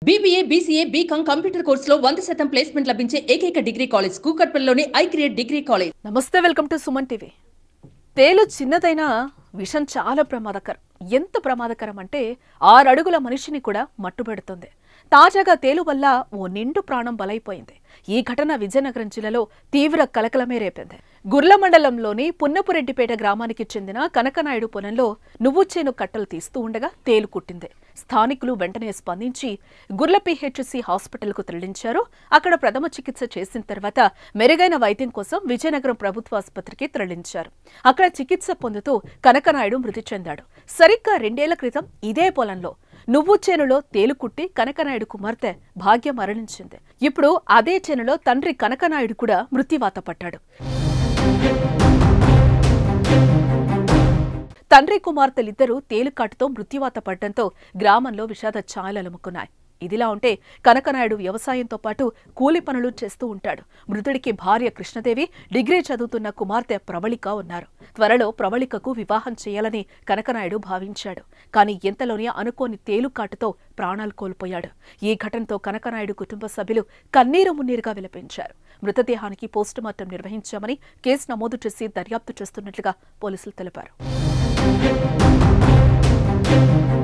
BBA BCA BCom computer కోర్సులో వంద శాతం ప్లేస్మెంట్ లభించే ఏకైక డిగ్రీ కాలేజ్ కూకట్పల్లిలోని ఐ క్రియేట్ డిగ్రీ కాలేజ్ నమస్తే వెల్కమ్ టు సుమన్ టీవీ తేలు చిన్నదైనా విషం చాలా ప్రమాదకరం ఎంత ప్రమాదకరం అంటే ఆరు అడుగుల మనిషిని కూడా మట్టుబెడుతుంది తాజాగా తేలు వల్ల ఓ నిండు ప్రాణం బలైపోయింది ఈ ఘటన విజయనగరం జిల్లాలో తీవ్ర కలకలమే రేపింది గుర్ల మండలంలోని పున్నపురెడ్డిపేట గ్రామానికి చెందిన కనకనాయుడు పొలంలో నువ్వు చేను కట్టలు తీస్తూ ఉండగా తేలు కుట్టింది స్థానికులు వెంటనే స్పందించి గుర్ల పిహెచ్సి హాస్పిటల్కు తరలించారు అక్కడ ప్రథమ చికిత్స చేసిన తర్వాత మెరుగైన వైద్యం కోసం విజయనగరం ప్రభుత్వ ఆసుపత్రికి తరలించారు అక్కడ చికిత్స పొందుతూ కనకనాయుడు మృతి చెందాడు సరిగ్గా రెండేళ్ల క్రితం ఇదే పొలంలో నువ్వు చేనులో తేలుకుట్టి కనకనాయుడు కుమార్తె భాగ్య మరణించింది ఇప్పుడు అదే చేనులో తండ్రి కనకనాయుడు కూడా మృత్యువాత పట్టాడు తండ్రి కుమార్తెలిద్దరూ తేలికాటుతో మృత్యువాత పడడంతో గ్రామంలో విషాద ఛాయలముకున్నాయి ఇదిలా ఉంటే కనకనాయుడు వ్యవసాయంతో పాటు కూలి పనులు చేస్తూ ఉంటాడు మృతుడికి భార్య కృష్ణదేవి డిగ్రీ చదువుతున్న కుమార్తె ప్రవళిక ఉన్నారు త్వరలో ప్రవళికకు వివాహం చేయాలని కనకనాయుడు భావించాడు కానీ ఎంతలోనే అనుకోని తేలుకాటుతో ప్రాణాలు కోల్పోయాడు ఈ ఘటనతో కనకనాయుడు కుటుంబ సభ్యులు కన్నీరు మున్నీరుగా విలపించారు మృతదేహానికి పోస్టుమార్టం నిర్వహించామని కేసు నమోదు చేసి దర్యాప్తు చేస్తున్నట్లుగా పోలీసులు తెలిపారు